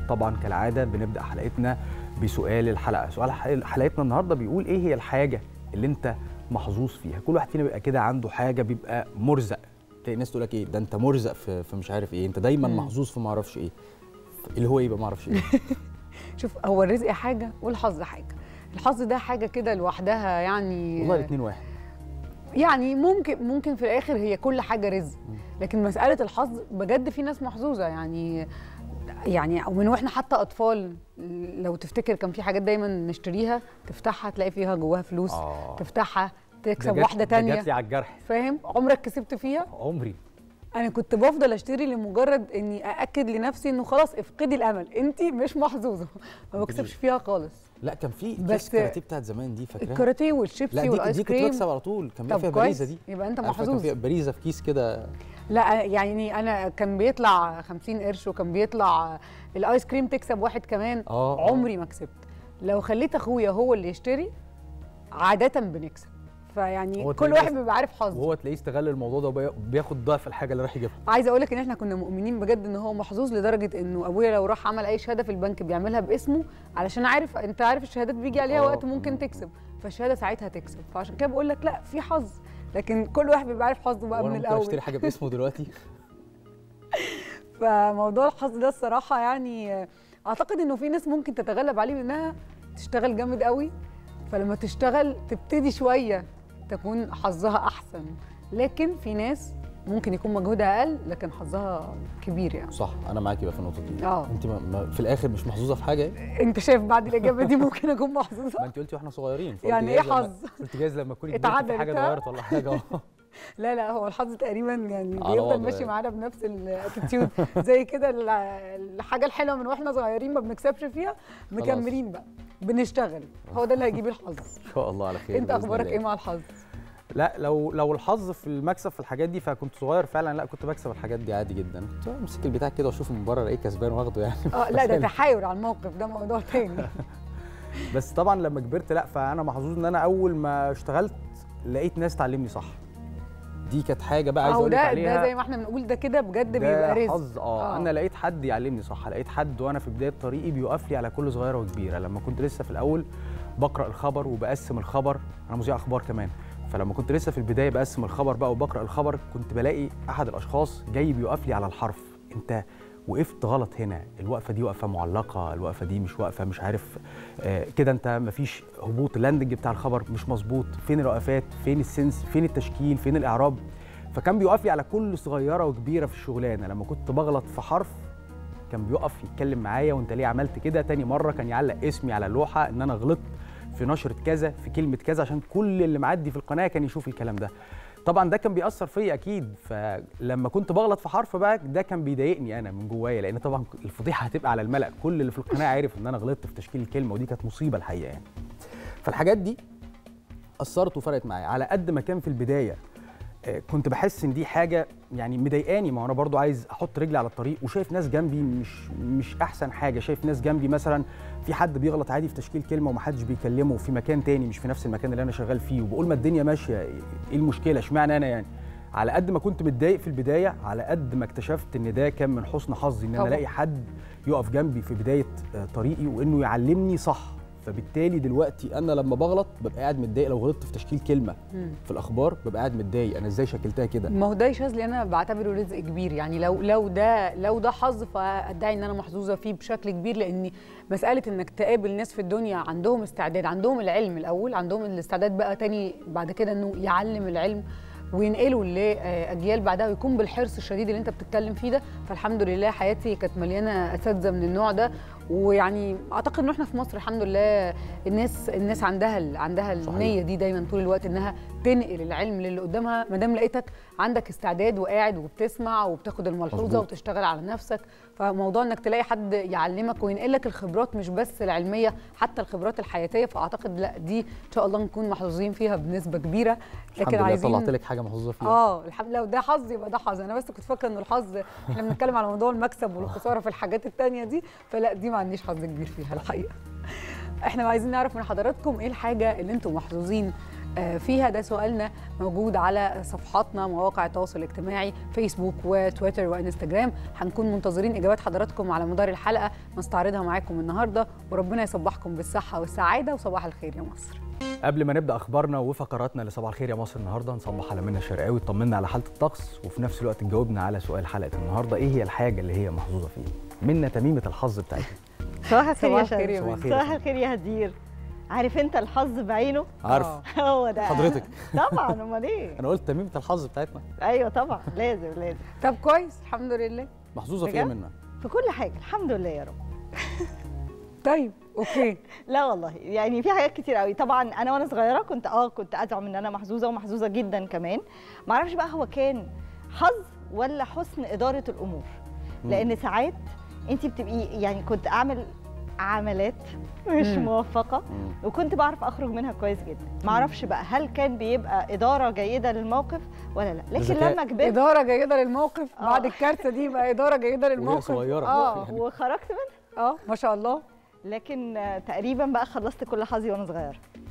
طبعا كالعاده بنبدا حلقتنا بسؤال الحلقه سؤال حل- حلقتنا النهارده بيقول ايه هي الحاجه اللي انت محظوظ فيها كل واحد فينا بيبقى كده عنده حاجه بيبقى مرزق تلاقي الناس تقول لك ايه ده انت مرزق في, في مش عارف ايه انت دايما مم. محظوظ في ما اعرفش ايه اللي هو ايه بقى ما اعرفش ايه شوف هو الرزق حاجه والحظ حاجه الحظ ده حاجه كده لوحدها يعني والله الاثنين واحد يعني ممكن ممكن في الاخر هي كل حاجه رزق لكن مساله الحظ بجد في ناس محظوظه يعني يعني او من واحنا حتى اطفال لو تفتكر كان في حاجات دايما نشتريها تفتحها تلاقي فيها جواها فلوس آه. تفتحها ده تكسب جات- واحده ده تانية جات لي على الجرح فاهم عمرك كسبت فيها عمري انا كنت بفضل اشتري لمجرد اني ااكد لنفسي انه خلاص افقدي الامل انت مش محظوظه ما بكسبش فيها خالص لا كان في بس- كيس كاراتيه بتاعت زمان دي فاكراها الكاراتيه لا والشيبسي دي والايس دي كنت كريم بكسب على طول كان بيبقى طب فيها باريزه كويس دي يبقى انت عارفة كان محظوظ فيها باريزه في كيس كده لا يعني انا كان بيطلع 50 قرش وكان بيطلع الايس كريم تكسب واحد كمان آه، آه. عمري ما كسبت لو خليت اخويا هو اللي يشتري عاده بنكسب فيعني هو كل تلاقيه واحد بس- بيبقى عارف حظه وهو تلاقيه استغل الموضوع ده وبياخد ضعف الحاجه اللي راح يجيبها عايزه اقول لك ان احنا كنا مؤمنين بجد ان هو محظوظ لدرجه انه ابويا لو راح عمل اي شهاده في البنك بيعملها باسمه علشان عارف انت عارف الشهادات بيجي عليها آه. وقت ممكن تكسب فالشهاده ساعتها تكسب فعشان كده بقول لك لا في حظ لكن كل واحد بيبقى عارف حظه بقى وانا من ممكن الاول اشتري حاجه باسمه دلوقتي فموضوع الحظ ده الصراحه يعني اعتقد انه في ناس ممكن تتغلب عليه بانها تشتغل جامد قوي فلما تشتغل تبتدي شويه تكون حظها احسن لكن في ناس ممكن يكون مجهودها اقل لكن حظها كبير يعني صح انا معاكي بقى في النقطه دي اه انت ما ما في الاخر مش محظوظه في حاجه إيه؟ انت شايف بعد الاجابه دي ممكن اكون محظوظه ما انت قلتي واحنا صغيرين فقلت يعني جايز ايه لما- حظ؟ قلت جايز لما تكوني كبرتي اتعدلت، في حاجه ها؟ اتغيرت ولا حاجه اه لا لا هو الحظ تقريبا يعني على بيفضل وضعه ماشي يعني. معانا بنفس الاتيتيود زي كده ال- الحاجه الحلوه من واحنا صغيرين ما بنكسبش فيها مكملين بقى بنشتغل هو ده اللي هيجيب الحظ ان شاء الله على خير انت بإذن اخبارك الله. ايه مع الحظ لا لو لو الحظ في المكسب في الحاجات دي فكنت صغير فعلا لا كنت بكسب الحاجات دي عادي جدا كنت امسك البتاع كده واشوفه من بره الاقيه كسبان واخده يعني اه لا ده بس- تحايل على الموقف ده موضوع تاني بس طبعا لما كبرت لا فانا محظوظ ان انا اول ما اشتغلت لقيت ناس تعلمني صح دي كانت حاجه بقى عايز اهو اقول لك ده عليها ده زي ما احنا بنقول ده كده بجد ده بيبقى رزق حظ آه. اه انا لقيت حد يعلمني صح لقيت حد وانا في بدايه طريقي بيوقف لي على كل صغيره وكبيره لما كنت لسه في الاول بقرا الخبر وبقسم الخبر انا مذيع اخبار كمان فلما كنت لسه في البدايه بقسم الخبر بقى وبقرا الخبر كنت بلاقي احد الاشخاص جاي بيوقف لي على الحرف انت وقفت غلط هنا الوقفه دي وقفه معلقه الوقفه دي مش وقفه مش عارف آه كده انت مفيش هبوط اللاندنج بتاع الخبر مش مظبوط فين الوقفات فين السنس فين التشكيل فين الاعراب فكان بيوقف لي على كل صغيره وكبيره في الشغلانه لما كنت بغلط في حرف كان بيقف يتكلم معايا وانت ليه عملت كده تاني مره كان يعلق اسمي على اللوحه ان انا غلطت في نشره كذا في كلمه كذا عشان كل اللي معدي في القناه كان يشوف الكلام ده طبعا ده كان بيأثر فيا اكيد فلما كنت بغلط في حرف بقى ده كان بيضايقني انا من جوايا لان طبعا الفضيحه هتبقى على الملأ كل اللي في القناه عارف ان انا غلطت في تشكيل الكلمه ودي كانت مصيبه الحقيقه يعني فالحاجات دي اثرت وفرقت معايا على قد ما كان في البدايه آه، كنت بحس ان دي حاجه يعني مضايقاني ما هو انا برضو عايز احط رجلي على الطريق وشايف ناس جنبي مش مش احسن حاجه شايف ناس جنبي مثلا في حد بيغلط عادي في تشكيل كلمه ومحدش بيكلمه في مكان تاني مش في نفس المكان اللي انا شغال فيه وبقول ما الدنيا ماشيه ايه المشكله اشمعنى انا يعني على قد ما كنت متضايق في البدايه على قد ما اكتشفت ان ده كان من حسن حظي ان انا طبعاً. الاقي حد يقف جنبي في بدايه آه، طريقي وانه يعلمني صح فبالتالي دلوقتي انا لما بغلط ببقى قاعد متضايق لو غلطت في تشكيل كلمه مم. في الاخبار ببقى قاعد متضايق انا ازاي شكلتها كده ما هو ده شاذلي انا بعتبره رزق كبير يعني لو لو ده لو ده حظ فادعي ان انا محظوظه فيه بشكل كبير لاني مساله انك تقابل ناس في الدنيا عندهم استعداد عندهم العلم الاول عندهم الاستعداد بقى تاني بعد كده انه يعلم العلم وينقله لاجيال بعدها ويكون بالحرص الشديد اللي انت بتتكلم فيه ده فالحمد لله حياتي كانت مليانه اساتذه من النوع ده ويعني اعتقد ان احنا في مصر الحمد لله الناس الناس عندها ال- عندها صحيح. النيه دي دايما طول الوقت انها تنقل العلم للي قدامها ما دام لقيتك عندك استعداد وقاعد وبتسمع وبتاخد الملحوظه مظبوط. وتشتغل على نفسك فموضوع انك تلاقي حد يعلمك وينقل لك الخبرات مش بس العلميه حتى الخبرات الحياتيه فاعتقد لا دي ان شاء الله نكون محظوظين فيها بنسبه كبيره الحمد لله طلعت لك حاجه محظوظه فيها اه الحمد لله وده حظ يبقى ده حظ انا بس كنت فاكره ان الحظ احنا بنتكلم على موضوع المكسب والخساره في الحاجات التانية دي فلا دي ما عنديش حظ كبير فيها الحقيقه احنا عايزين نعرف من حضراتكم ايه الحاجه اللي انتم محظوظين آه، فيها ده سؤالنا موجود على صفحاتنا مواقع التواصل الاجتماعي فيسبوك وتويتر وانستجرام هنكون منتظرين اجابات حضراتكم على مدار الحلقه نستعرضها معاكم النهارده وربنا يصبحكم بالصحه والسعاده وصباح الخير يا مصر قبل ما نبدا اخبارنا وفقراتنا لصباح الخير يا مصر النهارده نصبح على منى الشرقاوي اطمنا على حاله الطقس وفي نفس الوقت نجاوبنا على سؤال حلقه النهارده ايه هي الحاجه اللي هي محظوظه فيها منى تميمه الحظ بتاعتنا صباح الخير يا صباح الخير يا شباب صباح الخير. صباح الخير يا هدير عارف انت الحظ بعينه عارف آه. هو ده حضرتك طبعا امال ايه انا قلت تميمه الحظ بتاعتنا ايوه طبعا لازم لازم طب كويس الحمد لله محظوظه فيها بجد؟ منى في كل حاجه الحمد لله يا رب طيب اوكي لا والله يعني في حاجات كتير قوي طبعا انا وانا صغيره كنت اه كنت ازعم ان انا محظوظه ومحظوظه جدا كمان ما اعرفش بقى هو كان حظ ولا حسن اداره الامور مم. لان ساعات انت بتبقي يعني كنت اعمل عملات مش مم. موفقه مم. وكنت بعرف اخرج منها كويس جدا ما اعرفش بقى هل كان بيبقى اداره جيده للموقف ولا لا لكن ذكاء. لما كبرت اداره جيده للموقف آه. بعد الكارثه دي بقى اداره جيده للموقف صغيرة. اه وخرجت منها اه ما شاء الله لكن آه، تقريبا بقى خلصت كل حظي وانا صغيره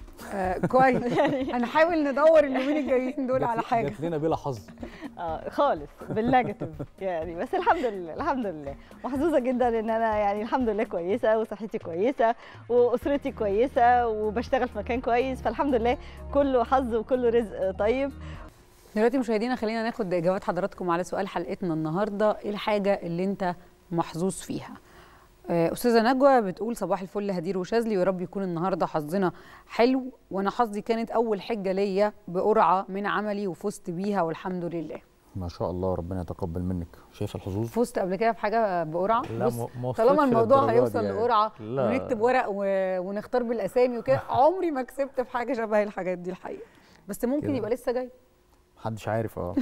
آه كويس هنحاول ندور اليومين الجايين دول جات- على حاجه جات لنا بلا حظ اه خالص بالنيجاتيف يعني بس الحمد لله الحمد لله محظوظه جدا ان انا يعني الحمد لله كويسه وصحتي كويسه واسرتي كويسه وبشتغل في مكان كويس فالحمد لله كله حظ وكله رزق طيب دلوقتي مشاهدينا خلينا ناخد اجابات حضراتكم على سؤال حلقتنا النهارده ايه الحاجه اللي انت محظوظ فيها آه، استاذه نجوى بتقول صباح الفل هدير وشاذلي ويا رب يكون النهارده حظنا حلو وانا حظي كانت اول حجه ليا بقرعه من عملي وفزت بيها والحمد لله ما شاء الله ربنا يتقبل منك شايف الحظوظ فزت قبل كده بحاجه بقرعه لا، بص ما- ما وصلتش طالما الموضوع للدرجة هيوصل دي يعني. لقرعه لا. ونكتب ورق و... ونختار بالاسامي وكده عمري ما كسبت في حاجه شبه الحاجات دي الحقيقه بس ممكن كده. يبقى لسه جاي محدش عارف اه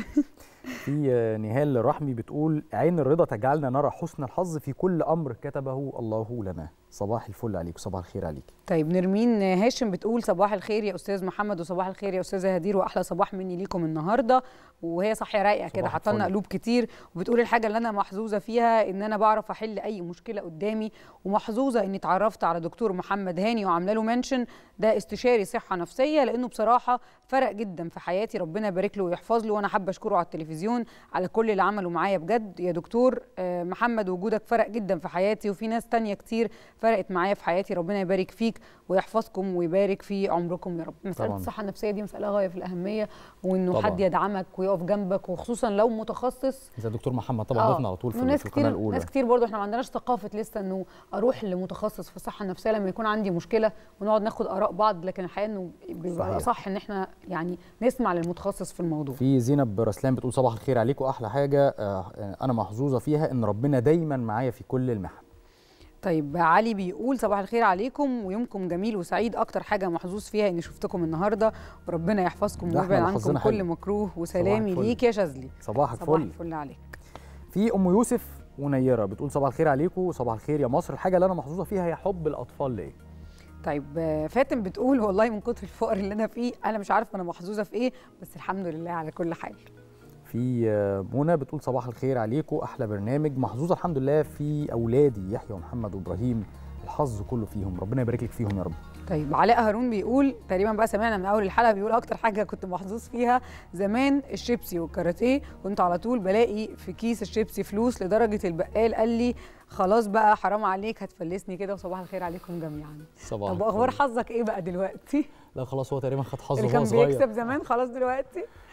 في آه، نهال رحمي بتقول عين الرضا تجعلنا نرى حسن الحظ في كل امر كتبه الله لنا صباح الفل عليك صباح الخير عليك طيب نرمين هاشم بتقول صباح الخير يا استاذ محمد وصباح الخير يا استاذه هدير واحلى صباح مني ليكم النهارده وهي صحيه رايقه كده صباح حاطه لنا الفل. قلوب كتير وبتقول الحاجه اللي انا محظوظه فيها ان انا بعرف احل اي مشكله قدامي ومحظوظه اني اتعرفت على دكتور محمد هاني وعامله له منشن ده استشاري صحه نفسيه لانه بصراحه فرق جدا في حياتي ربنا يبارك له ويحفظ له وانا حابه اشكره على التلفزيون على كل اللي عمله معايا بجد يا دكتور آه، محمد وجودك فرق جدا في حياتي وفي ناس تانية كتير فرقت معايا في حياتي ربنا يبارك فيك ويحفظكم ويبارك في عمركم يا رب مساله طبعاً. الصحه النفسيه دي مساله غايه في الاهميه وانه طبعاً. حد يدعمك ويقف جنبك وخصوصا لو متخصص زي دكتور محمد طبعا آه، ضيفنا على طول في وناس في القناه كتير الاولى ناس كتير برضو احنا ما عندناش ثقافه لسه انه اروح لمتخصص في الصحه النفسيه لما يكون عندي مشكله ونقعد ناخد اراء بعض لكن الحقيقه انه بيبقى صحيح. صح ان احنا يعني نسمع للمتخصص في الموضوع في زينب رسلان بتقول صباح الخير عليكم احلى حاجه آه، انا محظوظه فيها ان ربنا دايما معايا في كل المحن طيب علي بيقول صباح الخير عليكم ويومكم جميل وسعيد اكتر حاجه محظوظ فيها اني شفتكم النهارده وربنا يحفظكم ده احنا ويبعد اللي عنكم حظنا كل حلو. مكروه وسلامي الفل. ليك يا شاذلي صباحك صباح فل الفل عليك في ام يوسف ونيره بتقول صباح الخير عليكم صباح الخير يا مصر الحاجه اللي انا محظوظه فيها هي حب الاطفال ليا طيب آه، فاتن بتقول والله من كتر الفقر اللي انا فيه انا مش عارفه انا محظوظه في ايه بس الحمد لله على كل حال في آه، منى بتقول صباح الخير عليكم احلى برنامج محظوظه الحمد لله في اولادي يحيى ومحمد وابراهيم الحظ كله فيهم ربنا يبارك لك فيهم يا رب طيب علاء هارون بيقول تقريبا بقى سمعنا من اول الحلقه بيقول اكتر حاجه كنت محظوظ فيها زمان الشيبسي والكاراتيه كنت على طول بلاقي في كيس الشيبسي فلوس لدرجه البقال قال لي خلاص بقى حرام عليك هتفلسني كده وصباح الخير عليكم جميعا صباح طب اخبار حظك ايه بقى دلوقتي لا خلاص هو تقريبا خد حظه اللي وهو كان صغير بيكسب زمان خلاص دلوقتي